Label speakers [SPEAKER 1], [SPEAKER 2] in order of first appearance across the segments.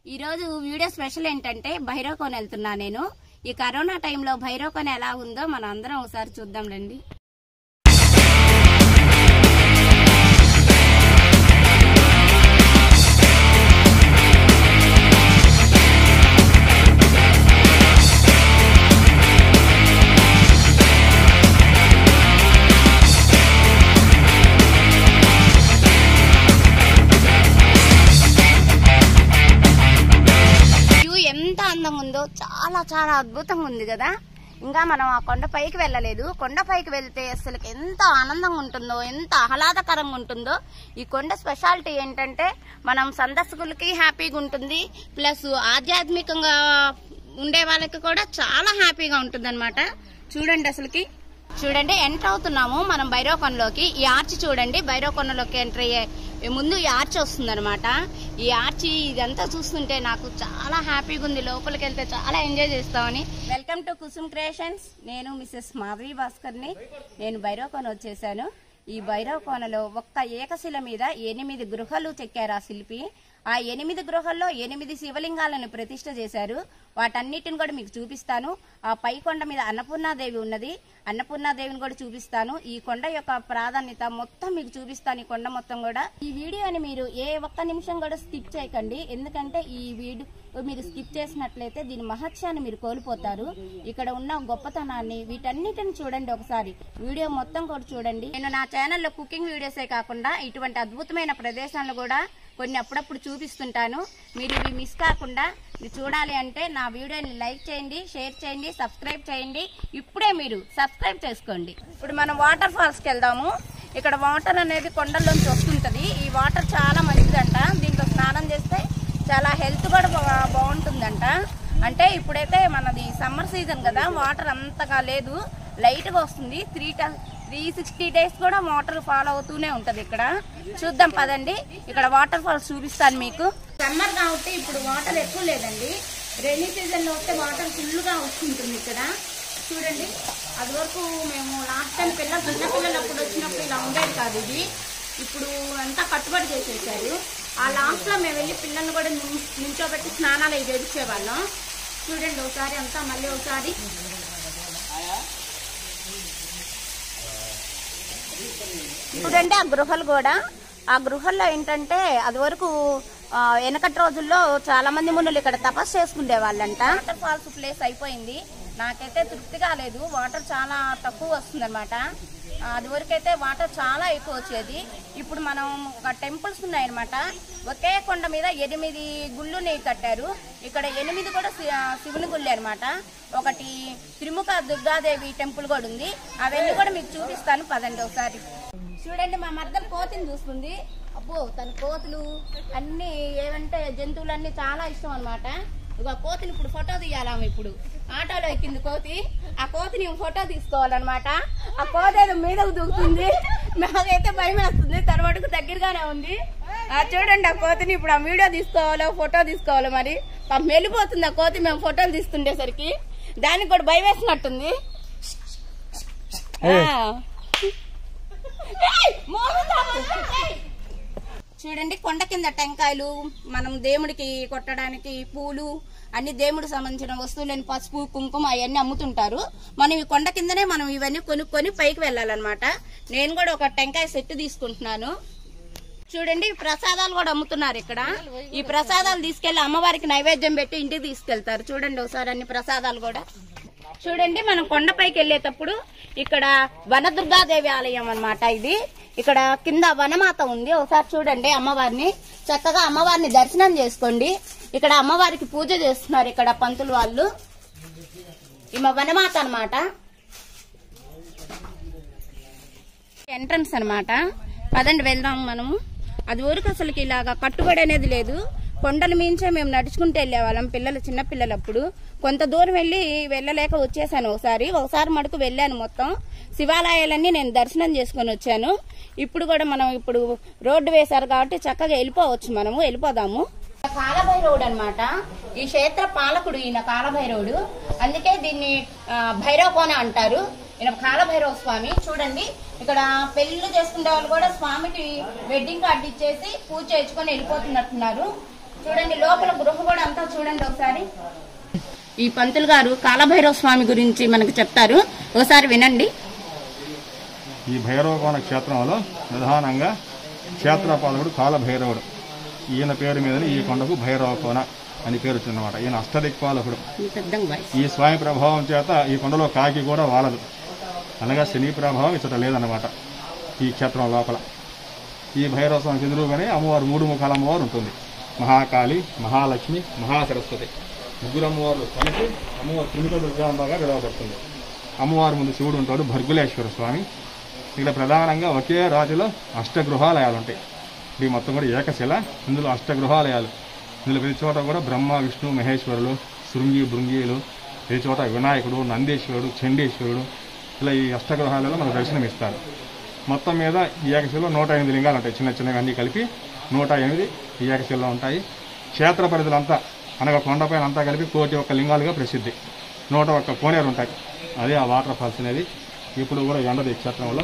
[SPEAKER 1] ఈరోజు video special ఏంటంటే భైరవకోన వెళ్తున్నా నేను ఈ కరోనా టైంలో భైరవకోన ఎలా ఉందో మనం అందరం ఒకసారి చూద్దాం రండి వ్యూ ఎంత అందంగా ఉందో చాలా చాలా అద్భుతంగా ఉంది కదా ఇంకా మనం ఆ కొండ పైకి వెళ్ళలేదు కొండ పైకి వెళ్తే అసలు ఎంత ఆనందంగా ఉంటుందో ఎంత ఆహ్లాదకరంగా ఉంటుందో ఈ కొండ స్పెషాలిటీ ఏంటంటే మనం సందర్శకులకి హ్యాపీగా ఉంటుంది ప్లస్ ఆధ్యాత్మికంగా ఉండే వాళ్ళకి కూడా చాలా హ్యాపీగా ఉంటుంది చూడండి అసలుకి చూడండి ఎంటర్ అవుతున్నాము మనం భైరవకొండలోకి ఈ ఆర్చ్ చూడండి భైరవకొండలోకి ఎంటర్ అయ్యే ముందు ఈ ఆర్చ్ వస్తుంది ఈ ఆర్చి ఇదంతా చూస్తుంటే నాకు చాలా హ్యాపీగా ఉంది లోపలికి వెళ్తే చాలా ఎంజాయ్ చేస్తామని వెల్కమ్ టు కుసుమ్ క్రియేషన్స్ నేను మిస్సెస్ మాధవి భాస్కర్ని నేను భైరవకోన వచ్చేసాను ఈ భైరవకోనలో ఒక్క ఏకశిల మీద ఎనిమిది గృహాలు చెక్కారు ఆ శిల్పి ఆ ఎనిమిది గృహాల్లో ఎనిమిది శివలింగాలను ప్రతిష్ఠ చేశారు వాటన్నిటిని కూడా మీకు చూపిస్తాను ఆ పై కొండ మీద అన్నపూర్ణాదేవి ఉన్నది అన్నపూర్ణాదేవిని కూడా చూపిస్తాను ఈ కొండ యొక్క ప్రాధాన్యత మొత్తం మీకు చూపిస్తాను ఈ కొండ మొత్తం కూడా ఈ వీడియోని మీరు ఏ ఒక్క నిమిషం కూడా స్కిప్ చేయకండి ఎందుకంటే ఈ వీడియో మీరు స్కిప్ చేసినట్లయితే దీని మహత్యాన్ని మీరు కోల్పోతారు ఇక్కడ ఉన్న గొప్పతనాన్ని వీటన్నిటిని చూడండి ఒకసారి వీడియో మొత్తం కూడా చూడండి నేను నా ఛానల్లో కుకింగ్ వీడియోసే కాకుండా ఇటువంటి అద్భుతమైన ప్రదేశాలను కూడా కొన్ని అప్పుడప్పుడు చూపిస్తుంటాను మీరు ఇవి మిస్ కాకుండా మీరు చూడాలి అంటే నా వీడియోని లైక్ చేయండి షేర్ చేయండి సబ్స్క్రైబ్ చేయండి ఇప్పుడే మీరు సబ్స్క్రైబ్ చేసుకోండి ఇప్పుడు మనం వాటర్ ఫాల్స్కి వెళ్దాము ఇక్కడ వాటర్ అనేది కొండల్లోంచి వస్తుంటది ఈ వాటర్ చాలా మంచిదంట దీంట్లో స్నానం చేస్తే చాలా హెల్త్ కూడా బా- బాగుంటుందంట అంటే ఇప్పుడైతే మనది సమ్మర్ సీజన్ కదా వాటర్ అంతగా లేదు లైట్గా వస్తుంది త్రీ త్రీ సిక్స్టీ డేస్ కూడా వాటర్ ఫాలో అవుతూనే ఉంటది ఇక్కడ చూద్దాం పదండి ఇక్కడ వాటర్ ఫాల్స్ చూపిస్తాను మీకు సమ్మర్ కాబట్టి ఇప్పుడు వాటర్ ఎక్కువ లేదండి రైనీ సీజన్ లో వస్తే వాటర్ ఫుల్ గా వస్తుంటుంది ఇక్కడ చూడండి అది వరకు మేము లాస్ట్ టైం పిల్ల చిన్న పిల్లలప్పుడు వచ్చినప్పుడు ఇలా ఉండేది కాదు ఇది ఇప్పుడు అంతా కట్టుబడి చేసేసారు ఆ లాస్ట్ లో మేము వెళ్ళి పిల్లల్ని కూడా నిం- నించోబెట్టి స్నానాలు అవి చేయించేవాళ్ళం చూడండి ఒకసారి అంతా మళ్ళీ ఒకసారి చూడండి ఆ గృహలు కూడా ఆ గృహల్లో ఏంటంటే అది వరకు ఆ, వెనకటి రోజుల్లో చాలా మంది మునులు ఇక్కడ తపస్సు చేసుకునే వాళ్ళంట వాటర్ ఫాల్స్ ప్లేస్ అయిపోయింది నాకైతే తృప్తి కాలేదు వాటర్ చాలా తక్కువ వస్తుందన్నమాట ఆ, అది వరకైతే వాటర్ చాలా ఎక్కువ వచ్చేది ఇప్పుడు మనం ఒక టెంపుల్స్ ఉన్నాయన్నమాట ఒకే కొండ మీద ఎనిమిది గుళ్ళుని కట్టారు ఇక్కడ ఎనిమిది కూడా శి- ఆ, శివుని గుళ్ళు అనమాట ఒకటి త్రిముఖ దుర్గాదేవి టెంపుల్ కూడా ఉంది అవన్నీ కూడా మీకు చూపిస్తాను పదండి ఒకసారి చూడండి మా మర్దలు కోతిని చూస్తుంది అబ్బో తన కోతులు అన్ని ఏమంటే జంతువులన్నీ చాలా ఇష్టం అనమాట ఇక కోతిని ఇప్పుడు ఫోటో తీయాలాము ఇప్పుడు ఆటోలో ఎక్కింది కోతి ఆ కోతిని ఫోటో తీసుకోవాలన్నమాట ఆ కోతి ఏదో మీదకు దూకుతుంది నాకైతే భయం వేస్తుంది తర్వాతకు దగ్గరగానే ఉంది ఆ చూడండి ఆ కోతిని ఇప్పుడు ఆ వీడియో తీసుకోవాలో ఫోటో తీసుకోవాలో మరి పాపం వెళ్ళిపోతుంది ఆ కోతి మేము ఫోటోలు తీస్తుండేసరికి దానికి కూడా భయం వేసినట్టుంది ఆ. ఏయ్! మోహన్ బాబు! ఏయ్! చూడండి కొండ కింద టెంకాయలు మనం దేవుడికి కొట్టడానికి పూలు అన్ని దేవుడికి సంబంధించిన వస్తువులని పసుపు కుంకుమ అవన్నీ అమ్ముతుంటారు మనం ఈ కొండ కిందనే మనం ఇవన్నీ కొనుక్కొని పైకి వెళ్ళాలన్నమాట నేను కూడా ఒక టెంకాయ సెట్ తీసుకుంటున్నాను చూడండి ఈ ప్రసాదాలు కూడా అమ్ముతున్నారు ఇక్కడ ఈ ప్రసాదాలు తీసుకెళ్లి అమ్మవారికి నైవేద్యం పెట్టి ఇంటికి తీసుకెళ్తారు చూడండి ఒకసారి అన్ని ప్రసాదాలు కూడా చూడండి మనం కొండపైకి వెళ్ళేటప్పుడు ఇక్కడ వనదుర్గాదేవి ఆలయం అన్నమాట ఇది ఇక్కడ కింద వనమాత ఉంది ఒకసారి చూడండి అమ్మవారిని చక్కగా అమ్మవారిని దర్శనం చేసుకోండి ఇక్కడ అమ్మవారికి పూజ చేస్తున్నారు ఇక్కడ పంతులు వాళ్ళు ఈమె వనమాత అన్నమాట ఎంట్రన్స్ అన్నమాట పదండి వెళ్దాం మనము అది ఊరికి అసలుకి ఇలాగా కట్టుబడి అనేది లేదు కొండల మించే మేము నడుచుకుంటూ వెళ్ళేవాళ్ళం పిల్లలు చిన్న పిల్లలప్పుడు కొంత దూరం వెళ్ళి వెళ్ళలేక వచ్చేసాను ఒకసారి ఒకసారి మటుకు వెళ్ళాను మొత్తం శివాలయాలన్నీ నేను దర్శనం చేసుకొని వచ్చాను ఇప్పుడు కూడా మనం ఇప్పుడు రోడ్డు వేశారు కాబట్టి చక్కగా వెళ్ళిపోవచ్చు మనము వెళ్ళిపోదాము కాలభైరవుడు అన్నమాట ఈ క్షేత్ర పాలకుడు ఈయన కాలభైరవుడు అందుకే దీన్ని ఆ, భైరవ కోన అంటారు ఈయన కాలభైరవ స్వామి చూడండి ఇక్కడ పెళ్లి చేసుకునే వాళ్ళు కూడా స్వామికి వెడ్డింగ్ కార్డు ఇచ్చేసి పూజ చేయించుకొని వెళ్ళిపోతున్నట్టున్నారు చూడండి లోపల గృహ కూడా అంతా చూడండి ఒకసారి ఈ పంతులు గారు కాలభైరవ స్వామి గురించి మనకు చెప్తారు ఒకసారి వినండి
[SPEAKER 2] ఈ భైరవకోన క్షేత్రంలో ప్రధానంగా క్షేత్రపాలకుడు కాలభైరవుడు ఈయన పేరు మీదనే ఈ కొండకు భైరవకోన అని పేరు వచ్చిందన్నమాట ఈయన అష్టదిక్పాలకుడు
[SPEAKER 1] ఈ పెద్ద వాయిస్
[SPEAKER 2] ఈ స్వామి ప్రభావం చేత ఈ కొండలో కాకి కూడా వాలదు అనగా శని ప్రభావం ఇచ్చట లేదన్నమాట ఈ క్షేత్రం లోపల ఈ భైరవ స్వామికి ఎదురుగానే అమ్మవారు మూడు ముఖాల అమ్మవారు ఉంటుంది మహాకాళి మహాలక్ష్మి మహాసరస్వతి ముగ్గురు అమ్మవార్లు కలిసి అమ్మవారు త్రిముఖ దుర్గాంబగా పిలువబడుతుంది అమ్మవారి ముందు శివుడు ఉంటాడు భర్గులేశ్వర స్వామి ఇక్కడ ప్రధానంగా ఒకే రాతిలో అష్టగృహాలయాలు ఉంటాయి ఇది మొత్తం కూడా ఏకశిల ఇందులో అష్టగృహాలయాలు ఇందులో ప్రతి చోట కూడా బ్రహ్మ విష్ణు మహేశ్వరులు శృంగి భృంగిలు ప్రతి చోట వినాయకుడు నందీశ్వరుడు చండీశ్వరుడు ఇలా ఈ అష్టగృహాలలో మనకు దర్శనం ఇస్తారు మొత్తం మీద ఈ ఏకశిలో నూట ఎనిమిది లింగాలు ఉంటాయి చిన్న చిన్నగా అన్నీ కలిపి నూట ఎనిమిది ఈ ఏకశిలో ఉంటాయి క్షేత్ర పరిధులంతా అనగా కొండపైన అంతా కలిపి కోటి ఒక్క లింగాలుగా ప్రసిద్ధి నూట ఒక్క కోనేరు ఉంటాయి అదే ఆ వాటర్ ఫాల్స్ అనేది ఇప్పుడు కూడా ఎండది ఈ క్షేత్రంలో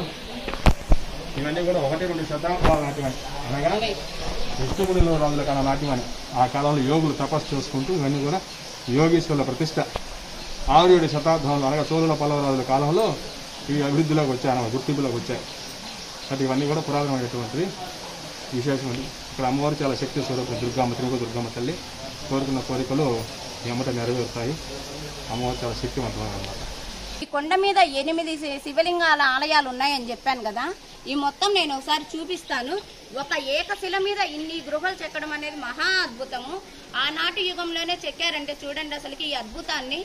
[SPEAKER 2] ఇవన్నీ కూడా ఒకటి రెండు శతాబ్దాల నాటివని అనగా విష్ణుముడిలో రాజుల కాలం నాటివని ఆ కాలంలో యోగులు తపస్సు చేసుకుంటూ ఇవన్నీ కూడా యోగీశ్వరుల ప్రతిష్ట ఆరు ఏడు శతాబ్దంలో అనగా సోదరుల పల్లవరాజుల కాలంలో ఇవి అభివృద్ధిలోకి వచ్చాయి అన్నమాట గుర్తింపులోకి వచ్చాయి కాబట్టి ఇవన్నీ కూడా పురాతనమైనటువంటివి విశేషమైనవి ఇక్కడ అమ్మవారు చాలా శక్తి స్వరూపం దుర్గమ్మ తిరుగు దుర్గమ్మ తల్లి కోరుకున్న కోరికలు ఎమ్మట నెరవేరుతాయి అమ్మవారు చాలా శక్తివంతమైన అన్నమాట
[SPEAKER 1] ఈ కొండ మీద ఎనిమిది శి- శివలింగాల ఆలయాలు ఉన్నాయని చెప్పాను కదా ఈ మొత్తం నేను ఒకసారి చూపిస్తాను ఒక ఏకశిల మీద ఇన్ని గృహలు చెక్కడం అనేది మహా అద్భుతము ఆనాటి యుగంలోనే చెక్కారంటే చూడండి అసలుకి ఈ అద్భుతాన్ని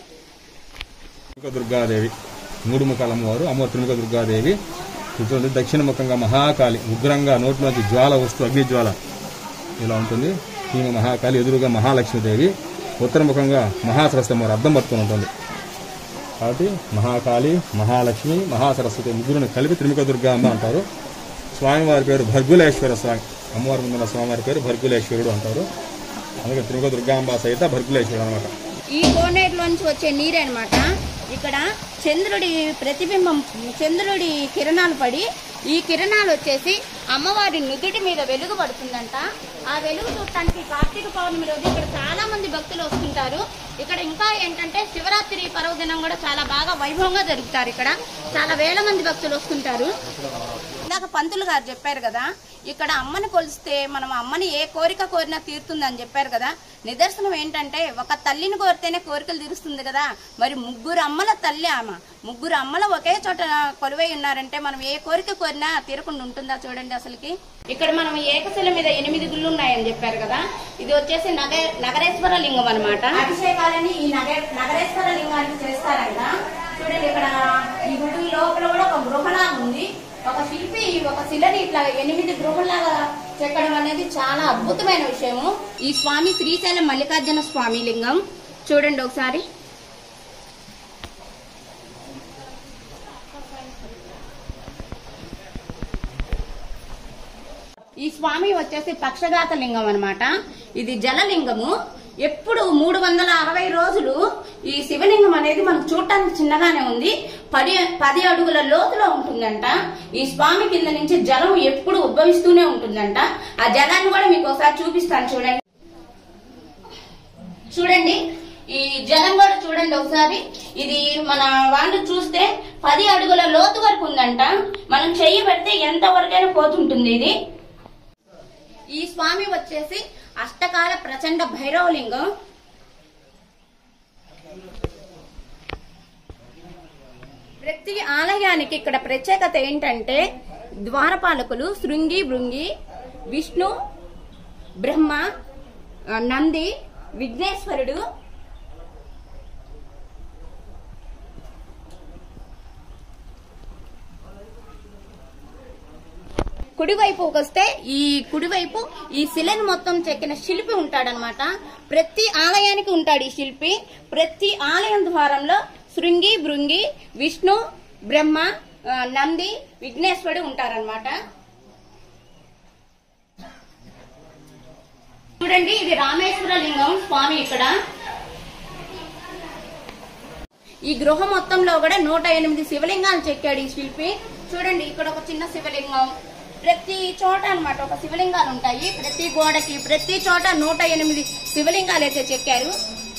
[SPEAKER 2] త్రిముఖ దుర్గాదేవి మూడు ముఖాల అమ్మవారు అమ్మవారు త్రిముఖ దుర్గాదేవి ఇటువంటి దక్షిణ ముఖంగా మహాకాళి ఉగ్రంగా నోట్లోంచి జ్వాల వస్తూ అగ్ని జ్వాల ఇలా ఉంటుంది ఈమె మహాకాళి ఎదురుగా మహాలక్ష్మీదేవి ఉత్తర ముఖంగా మహాసరస్వతి అమ్మవారు అద్దం పట్టుకొని ఉంటుంది కాబట్టి మహాకాళి మహాలక్ష్మి మహాసరస్వతి ముగ్గురుని కలిపి త్రిముఖ దుర్గా అమ్మ అంటారు స్వామివారి పేరు భర్గులేశ్వర స్వామి అమ్మవారి ముందున్న స్వామివారి పేరు భర్గులేశ్వరుడు అంటారు అందుకే త్రిముఖ దుర్గాంబ సహిత భర్గులేశ్వరుడు అనమాట
[SPEAKER 1] ఈ కోనేరులోంచి వచ్చే నీరే అనమాట ఇక్కడ చంద్రుడి ప్రతిబింబం చంద్రుడి కిరణాలు పడి ఈ కిరణాలు వచ్చేసి అమ్మవారి నుదుటి మీద వెలుగు పడుతుందంట ఆ వెలుగు చూడటానికి కార్తీక పౌర్ణమి రోజు ఇక్కడ చాలా మంది భక్తులు వస్తుంటారు ఇక్కడ ఇంకా ఏంటంటే శివరాత్రి పర్వదినం కూడా చాలా బాగా వైభవంగా జరుపుతారు ఇక్కడ చాలా వేల మంది భక్తులు వస్తుంటారు ఇందాక పంతులు గారు చెప్పారు కదా ఇక్కడ అమ్మని కొలిస్తే మనం అమ్మని ఏ కోరిక కోరినా తీరుతుందని చెప్పారు కదా నిదర్శనం ఏంటంటే ఒక తల్లిని కోరితేనే కోరికలు తీరుస్తుంది కదా మరి ముగ్గురు అమ్మల తల్లి ఆమె ముగ్గురు అమ్మల ఒకే చోట కొలువై ఉన్నారంటే మనం ఏ కోరిక కోరినా తీరకుండా ఉంటుందా చూడండి అసలుకి ఇక్కడ మనం ఏకశిల మీద ఎనిమిది గుళ్ళు ఉన్నాయని చెప్పారు కదా ఇది వచ్చేసి నగ నగరేశ్వర లింగం అనమాట అభిషేకాలని ఈ నగ నగరేశ్వర లింగానికి చేస్తారంట చూడండి ఇక్కడ ఈ గుడి లోపల కూడా ఒక గృహలాగా ఉంది ఒక శిల్పి ఒక శిలని ఇట్లా ఎనిమిది గృహలాగా చెక్కడం అనేది చాలా అద్భుతమైన విషయము ఈ స్వామి శ్రీశైలం మల్లికార్జున స్వామి లింగం చూడండి ఒకసారి ఈ స్వామి వచ్చేసి పక్షఘాత లింగం అన్నమాట ఇది జలలింగము ఎప్పుడు మూడు వందల అరవై రోజులు ఈ శివలింగం అనేది మనకు చూడటానికి చిన్నగానే ఉంది పది పది అడుగుల లోతులో ఉంటుందంట ఈ స్వామి కింద నుంచి జలం ఎప్పుడు ఉద్భవిస్తూనే ఉంటుందంట ఆ జలాన్ని కూడా మీకు ఒకసారి చూపిస్తాను చూడండి చూడండి ఈ జలం కూడా చూడండి ఒకసారి ఇది మన వాళ్ళు చూస్తే పది అడుగుల లోతు వరకు ఉందంట మనం చెయ్యి పెడితే ఎంత వరకైనా పోతుంటుంది ఇది ఈ స్వామి వచ్చేసి అష్టకాల ప్రచండ భైరవలింగం ప్రతి ఆలయానికి ఇక్కడ ప్రత్యేకత ఏంటంటే ద్వారపాలకులు శృంగి భృంగి విష్ణు బ్రహ్మ ఆ, నంది విఘ్నేశ్వరుడు కుడివైపు వస్తే ఈ కుడివైపు ఈ శిలను మొత్తం చెక్కిన శిల్పి ఉంటాడనమాట ప్రతి ఆలయానికి ఉంటాడు ఈ శిల్పి ప్రతి ఆలయం ద్వారంలో శృంగి భృంగి విష్ణు బ్రహ్మ ఆ, నంది విఘ్నేశ్వరుడు ఉంటారనమాట చూడండి ఇది రామేశ్వర లింగం స్వామి ఇక్కడ ఈ గృహ మొత్తంలో కూడా నూట ఎనిమిది శివలింగాలు చెక్కాడు ఈ శిల్పి చూడండి ఇక్కడ ఒక చిన్న శివలింగం ప్రతి చోట అన్నమాట ఒక శివలింగాలు ఉంటాయి ప్రతి గోడకి ప్రతి చోట నూట ఎనిమిది శివలింగాలు అయితే చెక్కారు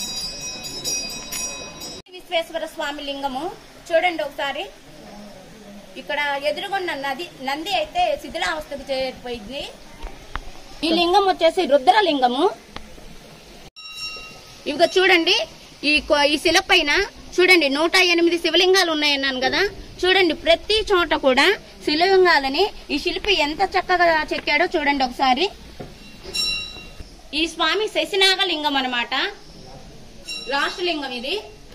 [SPEAKER 1] విశ్వేశ్వర స్వామి లింగము చూడండి ఒకసారి ఇక్కడ ఎదురుగున్న నది నంది అయితే శిథిలావస్థకు చేరిపోయింది ఈ లింగం వచ్చేసి రుద్రలింగము ఇవిగో చూడండి ఈ కొ- ఈ శిల పైన చూడండి నూట ఎనిమిది శివలింగాలు ఉన్నాయన్నాను కదా చూడండి ప్రతి చోట కూడా శివలింగాలని ఈ శిల్పి ఎంత చక్కగా చెక్కాడో చూడండి ఒకసారి ఈ స్వామి శశినాగ లింగం అనమాట లాస్ట్ లింగం ఇది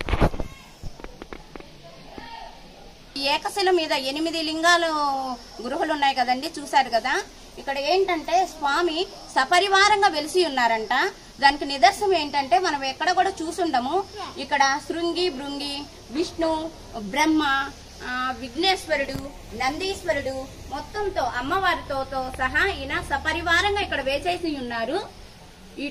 [SPEAKER 1] ఈ ఏకశిల మీద ఎనిమిది లింగాలు గృహలు ఉన్నాయి కదండి చూశారు కదా ఇక్కడ ఏంటంటే స్వామి సపరివారంగా వెలిసి ఉన్నారంట దానికి నిదర్శనం ఏంటంటే మనం ఎక్కడ కూడా చూసుండము ఇక్కడ శృంగి భృంగి విష్ణు బ్రహ్మ ఆ, విఘ్నేశ్వరుడు నందీశ్వరుడు మొత్తంతో అమ్మవారితో తో సహా ఈయన సపరివారంగా ఇక్కడ వేచేసి ఉన్నారు ఈ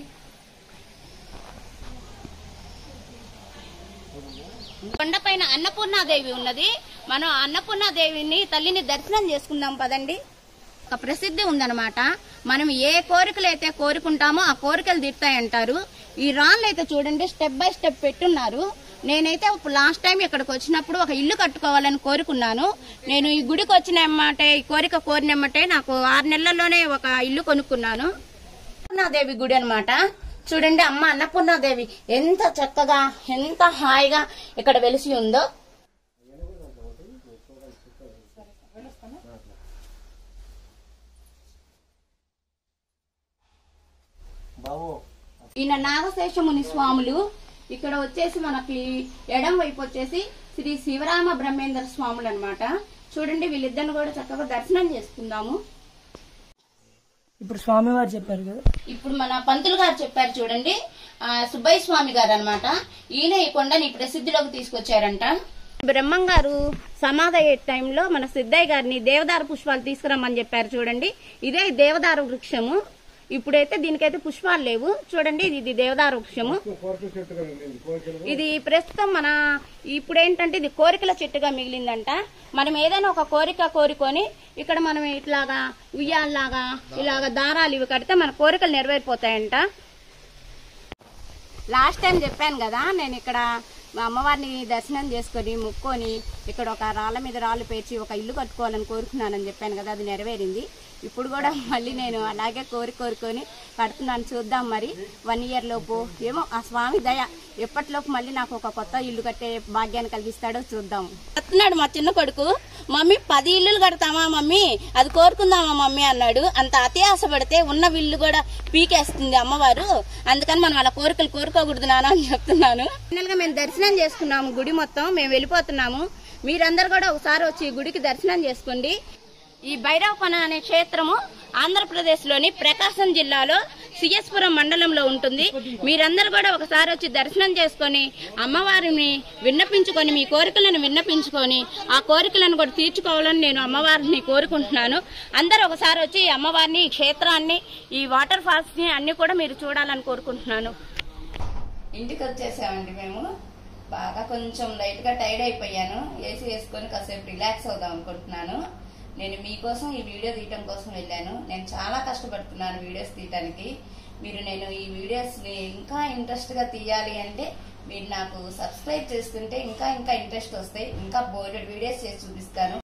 [SPEAKER 1] కొండపైన అన్నపూర్ణాదేవి ఉన్నది మనం ఆ అన్నపూర్ణాదేవిని తల్లిని దర్శనం చేసుకుందాం పదండి ఒక ప్రసిద్ధి ఉందన్నమాట మనం ఏ కోరికలు అయితే కోరుకుంటామో ఆ కోరికలు తీరుతాయంటారు ఈ రాళ్ళు అయితే చూడండి స్టెప్ బై స్టెప్ పెట్టున్నారు నేనైతే లాస్ట్ టైం ఇక్కడికి వచ్చినప్పుడు ఒక ఇల్లు కట్టుకోవాలని కోరుకున్నాను నేను ఈ గుడికి వచ్చినమ్మంటే ఈ కోరిక కోరినమ్మంటే నాకు ఆరు నెలల్లోనే ఒక ఇల్లు కొనుక్కున్నాను అన్నపూర్ణాదేవి గుడి అన్నమాట చూడండి అమ్మ అన్నపూర్ణాదేవి ఎంత చక్కగా ఎంత హాయిగా ఇక్కడ వెలిసి ఉందో ఈయన నాగశేషముని స్వాములు ఇక్కడ వచ్చేసి మనకి ఎడం వైపు వచ్చేసి శ్రీ శివరామ బ్రహ్మేంద్ర స్వాములు అన్నమాట చూడండి వీళ్ళిద్దరిని కూడా చక్కగా దర్శనం చేసుకుందాము
[SPEAKER 3] ఇప్పుడు స్వామివారు చెప్పారు కదా
[SPEAKER 1] ఇప్పుడు మన పంతులు గారు చెప్పారు చూడండి ఆ, సుబ్బయ్య స్వామి గారు అనమాట ఈయన ఈ కొండని ప్రసిద్ధిలోకి తీసుకొచ్చారంట బ్రహ్మం గారు సమాధి అయ్యే టైంలో మన సిద్ధయ్య గారిని దేవదారు పుష్పాలు తీసుకురమ్మని చెప్పారు చూడండి ఇదే దేవదారు వృక్షము ఇప్పుడైతే దీనికైతే పుష్పాలు లేవు చూడండి ఇది ఇది దేవదారు వృక్షము ఇది ప్రస్తుతం మన ఇప్పుడు ఏంటంటే ఇది కోరికల చెట్టుగా మిగిలిందంట మనం ఏదైనా ఒక కోరిక కోరుకొని ఇక్కడ మనం ఇట్లాగా ఉయ్యాల్లాగా ఇలాగా దారాలు ఇవి కడితే మన కోరికలు నెరవేరిపోతాయంట లాస్ట్ టైం చెప్పాను కదా నేను ఇక్కడ మా అమ్మవారిని దర్శనం చేసుకొని ముక్కొని ఇక్కడ ఒక రాళ్ళ మీద రాళ్ళు పేర్చి ఒక ఇల్లు కట్టుకోవాలని కోరుకున్నానని చెప్పాను కదా అది నెరవేరింది ఇప్పుడు కూడా మళ్ళీ నేను అలాగే కోరి కోరుకొని కడుతున్నాను చూద్దాం మరి వన్ ఇయర్ లోపు ఏమో ఆ స్వామి దయ ఎప్పటిలోపు మళ్ళీ నాకు ఒక కొత్త ఇల్లు కట్టే భాగ్యాన్ని కలిగిస్తాడో చూద్దాం కడుతున్నాడు మా చిన్న కొడుకు మమ్మీ పది ఇల్లులు కడతామా మమ్మీ అది కోరుకుందామా మమ్మీ అన్నాడు అంత అతి ఆశపడితే ఉన్న ఇల్లు కూడా పీకేస్తుంది అమ్మవారు అందుకని మనం అలా కోరికలు కోరుకోకూడదు నాన్న అని చెప్తున్నాను ఫైనల్ గా మేము దర్శనం చేసుకున్నాము గుడి మొత్తం మేము వెళ్ళిపోతున్నాము మీరందరూ కూడా ఒకసారి వచ్చి ఈ గుడికి దర్శనం చేసుకోండి ఈ భైరవకొన అనే క్షేత్రము ఆంధ్రప్రదేశ్ లోని ప్రకాశం జిల్లాలో సిఎస్పురం మండలంలో ఉంటుంది మీరందరూ కూడా ఒకసారి వచ్చి దర్శనం చేసుకొని అమ్మవారిని విన్నపించుకొని మీ కోరికలను విన్నపించుకొని ఆ కోరికలను కూడా తీర్చుకోవాలని నేను అమ్మవారిని కోరుకుంటున్నాను అందరూ ఒకసారి వచ్చి ఈ అమ్మవారిని ఈ క్షేత్రాన్ని ఈ వాటర్ ఫాల్స్ ని అన్ని కూడా మీరు చూడాలని కోరుకుంటున్నాను ఇంటికి వచ్చేసామండి మేము బాగా కొంచెం లైట్ గా టైర్డ్ అయిపోయాను ఏసీ వేసుకొని కాసేపు రిలాక్స్ అవుదాం అనుకుంటున్నాను నేను మీకోసం ఈ వీడియో తీయటం కోసం వెళ్ళాను నేను చాలా కష్టపడుతున్నాను వీడియోస్ తీయటానికి మీరు నేను ఈ వీడియోస్ ని ఇంకా ఇంట్రెస్ట్ గా తీయాలి అంటే మీరు నాకు సబ్స్క్రైబ్ చేసుకుంటే ఇంకా ఇంకా ఇంట్రెస్ట్ వస్తాయి ఇంకా బోర్డెడ్ వీడియోస్ చేసి చూపిస్తాను